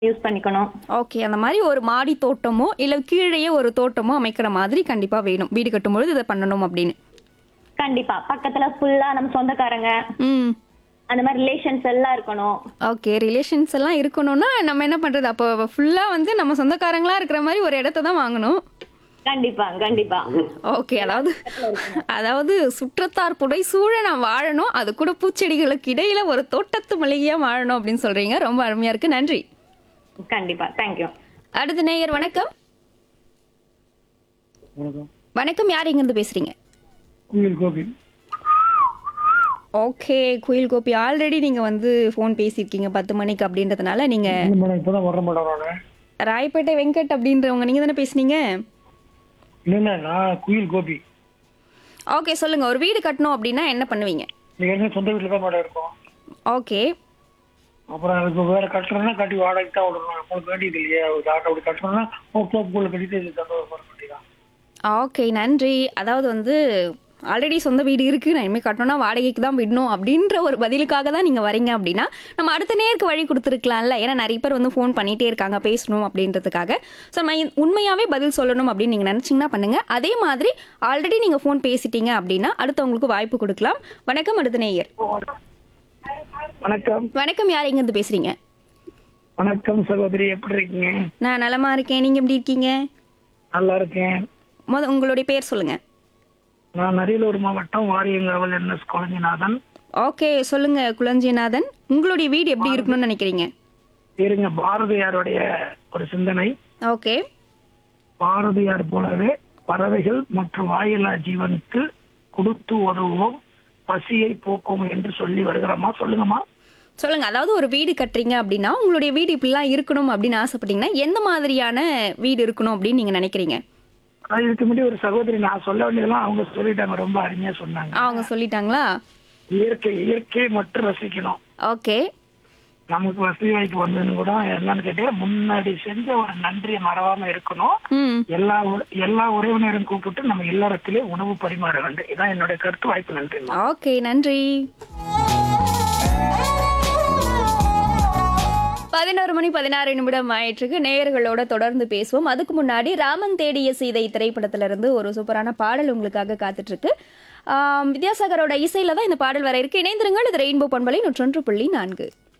use பண்ணிக்கணும் okay அந்த மாதிரி ஒரு மாடி தோட்டமோ இல்லை கீழேயே ஒரு தோட்டமோ அமைக்கிற மாதிரி கண்டிப்பாக வேணும் வீடு கட்டும்பொழுது இதை பண்ணணும் அப்படின்னு கண்டிப்பா பக்கத்துல ஃபுல்லா நம்ம சொந்தக்காரங்க ம் அந்த மாதிரி ரிலேஷன்ஸ் எல்லாம் இருக்கணும் ஓகே ரிலேஷன்ஸ் எல்லாம் இருக்கணும்னா நம்ம என்ன பண்ணுறது அப்போ ஃபுல்லாக வந்து நம்ம சொந்தக்காரங்களா இருக்கிற மாதிரி ஒரு இடத்த தான் வாங்கணும் கண்டிப்பா கண்டிப்பா ஓகே அதாவது அதாவது சுற்றத்தார் புடை சூழ நான் வாழணும் அது கூட பூச்செடிகளுக்கு இடையில ஒரு தோட்டத்து மளிகையா வாழணும் அப்படின்னு சொல்றீங்க ரொம்ப அருமையா இருக்கு நன்றி கண்டிப்பா தேங்க்யூ அடுத்த நேயர் வணக்கம் வணக்கம் வணக்கம் யார் இருந்து பேசுறீங்க குயில் கோபி ஓகே குயில் கோபி ஆல்ரெடி நீங்க வந்து ஃபோன் பேசியிருக்கீங்க பத்து மணிக்கு அப்படின்றதுனால நீங்க இல்லை மேடம் இப்போ தான் வர மேடம் நான் ராயப்பேட்டை வெங்கட் அப்படின்றவங்க நீங்க தானே பேசுனீங்க இல்லை இல்லை நான் குயில் கோபி ஓகே சொல்லுங்க ஒரு வீடு கட்டணும் அப்படின்னா என்ன பண்ணுவீங்க நீங்கள் என்ன சொந்த வீட்டில் தான் மேடம் இருக்கோம் ஓகே அப்புறம் இப்போ வேற கட்டுறோம்னா கட்டி வாடகைக்கு தான் விடணும் நம்மளுக்கு வேண்டியது இல்லையா ஒரு ஆட்டோ அப்படி கட்டுறோம்னா ஓகே உள்ள கட்டிட்டு இது தந்தோம் போகிற வேண்டியதான் ஓகே நன்றி அதாவது வந்து ஆல்ரெடி சொந்த வீடு இருக்கு நான் இனிமேல் கட்டணும்னா வாடகைக்கு தான் விடணும் அப்படின்ற ஒரு பதிலுக்காக தான் நீங்கள் வரீங்க அப்படின்னா நம்ம அடுத்த நேருக்கு வழி கொடுத்துருக்கலாம்ல ஏன்னா நிறைய பேர் வந்து ஃபோன் பண்ணிட்டே இருக்காங்க பேசணும் அப்படின்றதுக்காக ஸோ நம்ம இ- உண்மையாவே பதில் சொல்லணும் அப்படின்னு நீங்கள் நினச்சிங்கன்னா பண்ணுங்க அதே மாதிரி ஆல்ரெடி நீங்கள் ஃபோன் பேசிட்டீங்க அப்படின்னா அடுத்தவங்களுக்கு வாய்ப்பு கொடுக்கலாம் வணக்கம் அடுத்த நேயர் வணக்கம் வணக்கம் யார் எங்கேருந்து பேசுறீங்க வணக்கம் சகோதரி எப்படி இருக்கீங்க நான் நலமா இருக்கேன் நீங்கள் எப்படி இருக்கீங்க நல்லா இருக்கேன் முத உங்களுடைய பேர் சொல்லுங்க நான் அரியலூர் மாவட்டம் வாரியங்காவல் என்எஸ் குழஞ்சிநாதன் ஓகே சொல்லுங்க குளஞ்சிநாதன் உங்களுடைய வீடு எப்படி இருக்கணும்னு நினைக்கிறீங்க இருங்க பாரதியாருடைய ஒரு சிந்தனை ஓகே பாரதியார் போலவே பறவைகள் மற்றும் வாயில்லா ஜீவனுக்கு கொடுத்து உதவுவோம் பசியை போக்கும் என்று சொல்லி வருகிறோமா சொல்லுங்கம்மா சொல்லுங்க அதாவது ஒரு வீடு கட்டுறீங்க அப்படின்னா உங்களுடைய வீடு இப்படிலாம் இருக்கணும் அப்படின்னு ஆசைப்பட்டீங்கன்னா எந்த மாதிரியான வீடு இருக்கணும் அப்படின்னு நீங்க நினைக்கிறீங்க ஆனா, இதுக்கு முன்னாடி ஒரு சகோதரி நான் சொல்ல வேண்டியதெல்லாம் அவங்க சொல்லிட்டாங்க ரொம்ப அருமையா சொன்னாங்க அவங்க சொல்லிட்டாங்களா இயற்கை இயற்கையை மட்டும் ரசிக்கணும் ஓகே நமக்கு வசதி வாய்ப்பு வந்ததுன்னு கூட என்னன்னு கேட்டீங்க முன்னாடி செஞ்ச ஒரு நன்றியை மறவாம இருக்கணும் ம் எல்லா உற- எல்லா உறவினரும் கூப்பிட்டு நம்ம இல்லறத்திலே உணவு பரிமாற வேண்டும் இதான் என்னுடைய கருத்து வாய்ப்பு நன்றி ஓகே நன்றி பதினோரு மணி பதினாறு நிமிடம் ஆயிற்றுக்கு நேயர்களோட தொடர்ந்து பேசுவோம் அதுக்கு முன்னாடி ராமன் தேடிய சீதை திரைப்படத்திலிருந்து ஒரு சூப்பரான பாடல் உங்களுக்காக காத்துட்டு இருக்கு ஆம், வித்யாசாகரோட இசையில தான் இந்த பாடல் வர இருக்கு இணைந்திருங்கள் இது ரெயின்போ பண்பலை நூற்றொன்று புள்ளி நான்கு